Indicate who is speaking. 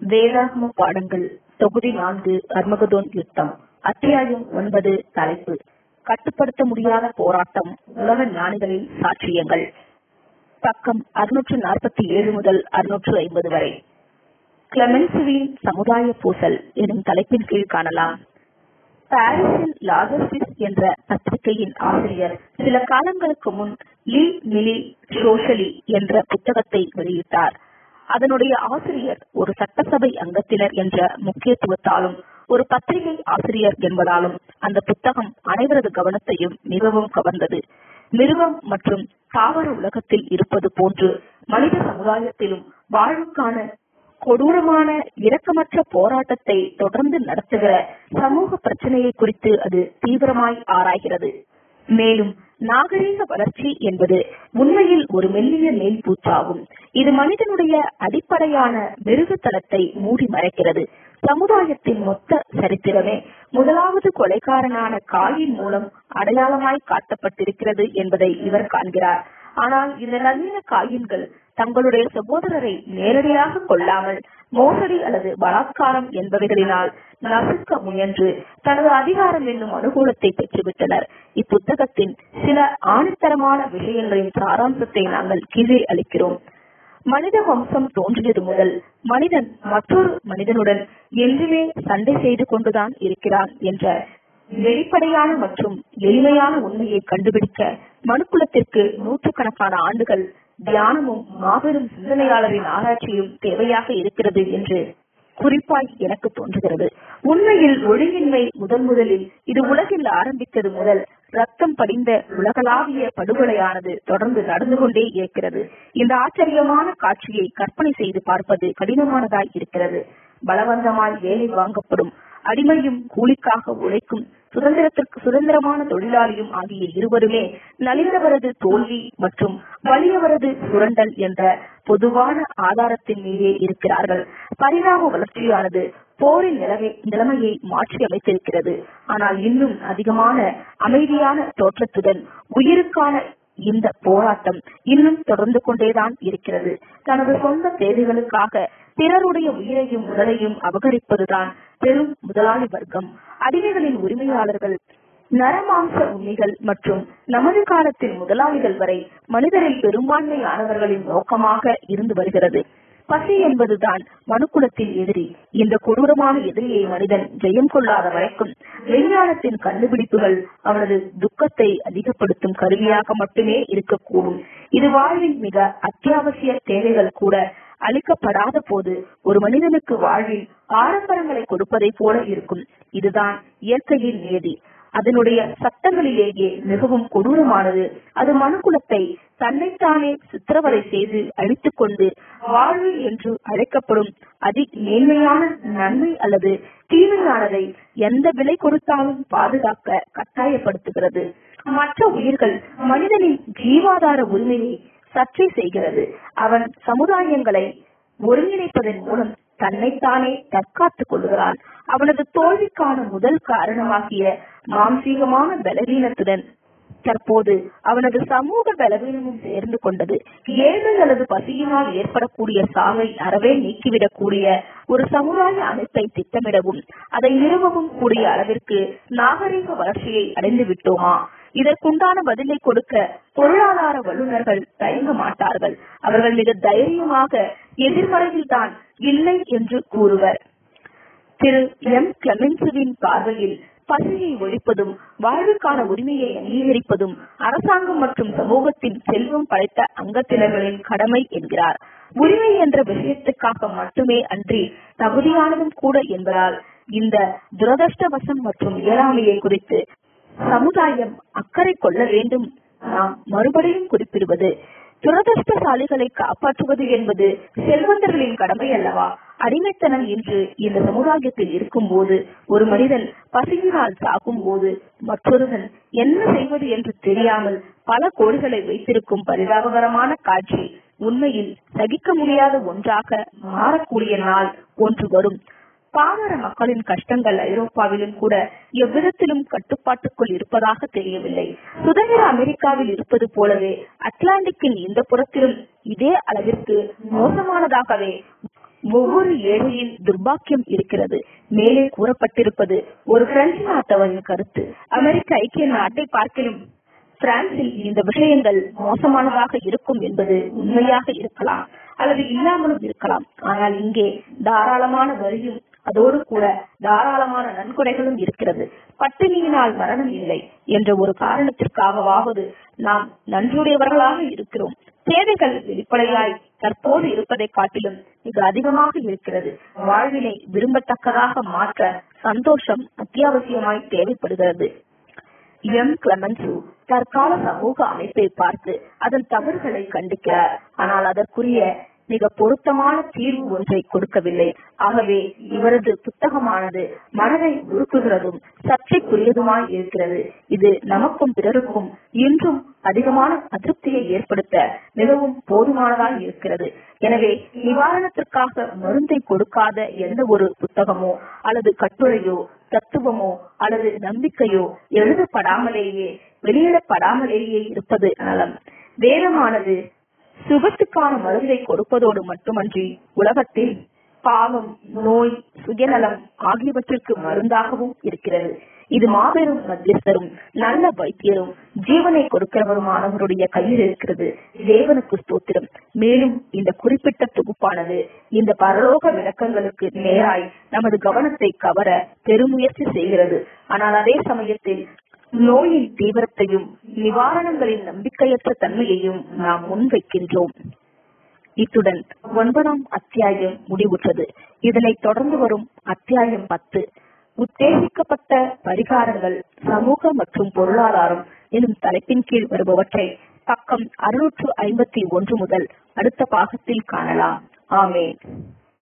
Speaker 1: வேதாகம பாடங்கள் தொகுதி நான்கு அர்மகதோன் யுத்தம் அத்தியாயம் ஒன்பது தலைப்பு கட்டுப்படுத்த முடியாத போராட்டம் உலக ஞானிகளின் சாட்சியங்கள் பக்கம் அறுநூற்று நாற்பத்தி ஏழு முதல் அறுநூற்று ஐம்பது வரை கிளமென்சுவின் சமுதாய பூசல் எனும் தலைப்பின் கீழ் காணலாம் பாரிஸில் லாகர்சிஸ் என்ற பத்திரிகையின் ஆசிரியர் சில காலங்களுக்கு முன் லீ மிலி சோஷலி என்ற புத்தகத்தை வெளியிட்டார் அதனுடைய ஆசிரியர் ஒரு சட்டசபை அங்கத்தினர் என்ற முக்கியத்துவத்தாலும் ஒரு பத்திரிகை ஆசிரியர் என்பதாலும் அந்த புத்தகம் அனைவரது கவனத்தையும் மிகவும் கவர்ந்தது மிருகம் மற்றும் தாவர உலகத்தில் இருப்பது போன்று மனித சமுதாயத்திலும் வாழ்வுக்கான கொடூரமான இரக்கமற்ற போராட்டத்தை தொடர்ந்து நடத்துகிற சமூக பிரச்சனையை குறித்து அது தீவிரமாய் ஆராய்கிறது மேலும் நாகரீக வளர்ச்சி என்பது உண்மையில் ஒரு மெல்லிய மேல் பூச்சாகும் இது மனிதனுடைய அடிப்படையான மிருகத்தனத்தை மூடி மறைக்கிறது சமுதாயத்தின் மொத்த சரித்திரமே முதலாவது கொலைக்காரனான காயின் மூலம் அடையாளமாய் காட்டப்பட்டிருக்கிறது என்பதை இவர் காண்கிறார் ஆனால் இந்த நவீன காயின்கள் தங்களுடைய சகோதரரை நேரடியாக கொள்ளாமல் மோசடி அல்லது பலாத்காரம் என்பவைகளினால் நசுக்க முயன்று தனது அதிகாரம் என்னும் அனுகூலத்தை பெற்றுவிட்டனர் இப்புத்தகத்தின் சில ஆணித்தரமான விஷயங்களின் சாராம்சத்தை நாங்கள் கீழே அளிக்கிறோம் மனித வம்சம் தோன்றியது முதல் மனிதன் மற்றொரு மனிதனுடன் என்றுமே சண்டை செய்து கொண்டுதான் இருக்கிறான் என்ற வெளிப்படையான மற்றும் எளிமையான உண்மையை கண்டுபிடிக்க மனுக்குலத்திற்கு நூற்றுக்கணக்கான ஆண்டுகள் தியானமும் மாபெரும் சிந்தனையாளரின் ஆராய்ச்சியும் தேவையாக இருக்கிறது என்று குறிப்பாய் எனக்கு தோன்றுகிறது உண்மையில் ஒழுங்கின்மை முதன் முதலில் இது உலகில் ஆரம்பித்தது முதல் ரத்தம் படிந்த உலகளாவிய படுகொலையானது தொடர்ந்து நடந்து கொண்டே இருக்கிறது இந்த ஆச்சரியமான காட்சியை கற்பனை செய்து பார்ப்பது கடினமானதாய் இருக்கிறது பலவந்தமாய் வேலை வாங்கப்படும் அடிமையும் கூலிக்காக உழைக்கும் சுதந்திரத்திற்கு சுதந்திரமான தொழிலாளியும் ஆகிய இருவருமே நலிந்தவரது தோல்வி மற்றும் வலியவரது சுரண்டல் என்ற பொதுவான ஆதாரத்தின் மீதே இருக்கிறார்கள் பரிணாம வளர்ச்சியானது போரின் நிலைமை நிலைமையை மாற்றி அமைத்திருக்கிறது ஆனால் இன்னும் அதிகமான அமைதியான தோற்றத்துடன் உயிருக்கான இந்த போராட்டம் இன்னும் தொடர்ந்து கொண்டேதான் இருக்கிறது தனது சொந்த தேவைகளுக்காக பிறருடைய உயிரையும் உடலையும் அபகரிப்பதுதான் பெரும் முதலாளி வர்க்கம் அடிமைகளின் உரிமையாளர்கள் நரமாம்ச உண்மைகள் மற்றும் நமது காலத்தில் முதலாளிகள் வரை மனிதரில் பெரும்பான்மையானவர்களின் நோக்கமாக இருந்து வருகிறது பசி என்பதுதான் மனுக்குலத்தின் எதிரி இந்த கொடூரமான எதிரியை மனிதன் ஜெயம் கொள்ளாத வரைக்கும் விஞ்ஞானத்தின் கண்டுபிடிப்புகள் அவனது துக்கத்தை அதிகப்படுத்தும் கருவியாக மட்டுமே இருக்கக்கூடும் இது வாழ்வின் மிக அத்தியாவசிய தேவைகள் கூட அளிக்கப்படாத போது ஒரு மனிதனுக்கு வாழ்வில் ஆடம்பரங்களை கொடுப்பதை போல இருக்கும் இதுதான் இயற்கையின் நியதி அதனுடைய சட்டங்களிலேயே மிகவும் கொடூரமானது அது மனுக்குலத்தை தன்னைத்தானே சித்திரவதை செய்து அழித்துக் கொண்டு வாழ்வு என்று அழைக்கப்படும் அதி மேன்மையான நன்மை அல்லது தீமையானதை எந்த விலை கொடுத்தாலும் பாதுகாக்க கட்டாயப்படுத்துகிறது மற்ற உயிர்கள் மனிதனின் ஜீவாதார உரிமையை சர்ச்சை செய்கிறது அவன் சமுதாயங்களை ஒருங்கிணைப்பதன் மூலம் தன்னைத்தானே தற்காத்துக் கொள்கிறான் அவனது தோல்விக்கான முதல் காரணமாகிய மாம்சீகமான பலவீனத்துடன் தற்போது அவனது சமூக பலவீனமும் சேர்ந்து கொண்டது ஏழ்மை அல்லது பசியினால் ஏற்படக்கூடிய சாவை அறவே நீக்கிவிடக்கூடிய ஒரு சமுதாய அமைப்பை திட்டமிடவும் அதை நிறுவவும் கூடிய அளவிற்கு நாகரீக வளர்ச்சியை அடைந்து விட்டோமா இதற்குண்டான பதிலை கொடுக்க பொருளாதார வல்லுநர்கள் தயங்க மாட்டார்கள் அவர்கள் மிக தைரியமாக எதிர்மறையில் தான் இல்லை என்று கூறுவர் திரு எம் கிளமென்சுவின் பார்வையில் பசியை ஒழிப்பதும் வாழ்வுக்கான உரிமையை அங்கீகரிப்பதும் அரசாங்கம் மற்றும் சமூகத்தின் செல்வம் படைத்த அங்கத்தினர்களின் கடமை என்கிறார் உரிமை என்ற விஷயத்துக்காக மட்டுமே அன்றி தகுதியானதும் கூட என்பதால் இந்த துரதிருஷ்டவசம் மற்றும் இயலாமையை குறித்து சமுதாயம் அக்கறை கொள்ள வேண்டும் நாம் மறுபடியும் குறிப்பிடுவது துரதிருஷ்டசாலிகளை காப்பாற்றுவது என்பது செல்வந்தர்களின் கடமை அல்லவா அடிமைத்தனம் என்று இந்த சமுதாயத்தில் இருக்கும் போது ஒரு மனிதன் பசியினால் சாகும் போது மற்றொருவன் என்ன செய்வது என்று தெரியாமல் பல கோடிகளை வைத்திருக்கும் பரிதாபகரமான காட்சி உண்மையில் சகிக்க முடியாத ஒன்றாக மாறக்கூடிய நாள் ஒன்று வரும் பாமர மக்களின் கஷ்டங்கள் ஐரோப்பாவிலும் கூட எவ்விதத்திலும் கட்டுப்பாட்டுக்குள் இருப்பதாக தெரியவில்லை சுதந்திர அமெரிக்காவில் இருப்பது போலவே அட்லாண்டிக்கின் இந்த புறத்திலும் இதே அளவிற்கு மோசமானதாகவே ஒவ்வொரு ஏழையின் துர்பாக்கியம் இருக்கிறது மேலே கூறப்பட்டிருப்பது ஒரு பிரெஞ்சு நாட்டவரின் கருத்து அமெரிக்க ஐக்கிய நாட்டை பார்க்கிலும் பிரான்சில் இந்த விஷயங்கள் மோசமானதாக இருக்கும் என்பது உண்மையாக இருக்கலாம் அல்லது இல்லாமலும் இருக்கலாம் ஆனால் இங்கே தாராளமான வரியும் அதோடு கூட தாராளமான நன்கொடைகளும் இருக்கிறது பட்டினியினால் மரணம் இல்லை என்ற ஒரு காரணத்திற்காகவாவது நாம் நன்றியுடையவர்களாக இருக்கிறோம் தேவைகள் வெளிப்படையாய் தற்போது இருப்பதை காட்டிலும் மிக அதிகமாக இருக்கிறது வாழ்வினை விரும்பத்தக்கதாக மாற்ற சந்தோஷம் அத்தியாவசியமாய் தேவைப்படுகிறது எம் கிளமன்சு தற்கால சமூக அமைப்பை பார்த்து அதன் தவறுகளை கண்டிக்கிறார் ஆனால் அதற்குரிய மிக பொருத்தமான தீர்வு ஒன்றை கொடுக்கவில்லை ஆகவே இவரது புத்தகமானது மனதை உருக்குகிறதும் சர்ச்சைக்குரியதுமாய் இருக்கிறது இது நமக்கும் பிறருக்கும் இன்றும் அதிகமான அதிருப்தியை ஏற்படுத்த மிகவும் போதுமானதாய் இருக்கிறது எனவே நிவாரணத்திற்காக மருந்தை கொடுக்காத எந்த ஒரு புத்தகமோ அல்லது கட்டுரையோ தத்துவமோ அல்லது நம்பிக்கையோ எழுதப்படாமலேயே வெளியிடப்படாமலேயே இருப்பது நலம் வேதமானது சுகத்துக்கான மருந்தை கொடுப்பதோடு மட்டுமன்றி உலகத்தில் பாவம் நோய் சுயநலம் ஆகியவற்றிற்கு மருந்தாகவும் இருக்கிறது இது மாபெரும் மத்தியஸ்தரும் நல்ல வைத்தியரும் ஜீவனை கொடுக்கிறவருமானவருடைய கையில் இருக்கிறது தேவனுக்கு ஸ்தோத்திரம் மேலும் இந்த குறிப்பிட்ட தொகுப்பானது இந்த பரலோக விளக்கங்களுக்கு நேராய் நமது கவனத்தை கவர பெருமுயற்சி செய்கிறது ஆனால் அதே சமயத்தில் நோயின் தீவிரத்தையும் நிவாரணங்களின் நம்பிக்கையற்ற தன்மையையும் நாம் முன்வைக்கின்றோம் இத்துடன் ஒன்பதாம் அத்தியாயம் முடிவுற்றது இதனைத் தொடர்ந்து வரும் அத்தியாயம் பத்து உத்தேசிக்கப்பட்ட பரிகாரங்கள் சமூக மற்றும் பொருளாதாரம் எனும் தலைப்பின் கீழ் வருபவற்றை பக்கம் அறுநூற்று ஐம்பத்தி ஒன்று முதல் அடுத்த பாகத்தில் காணலாம் ஆமே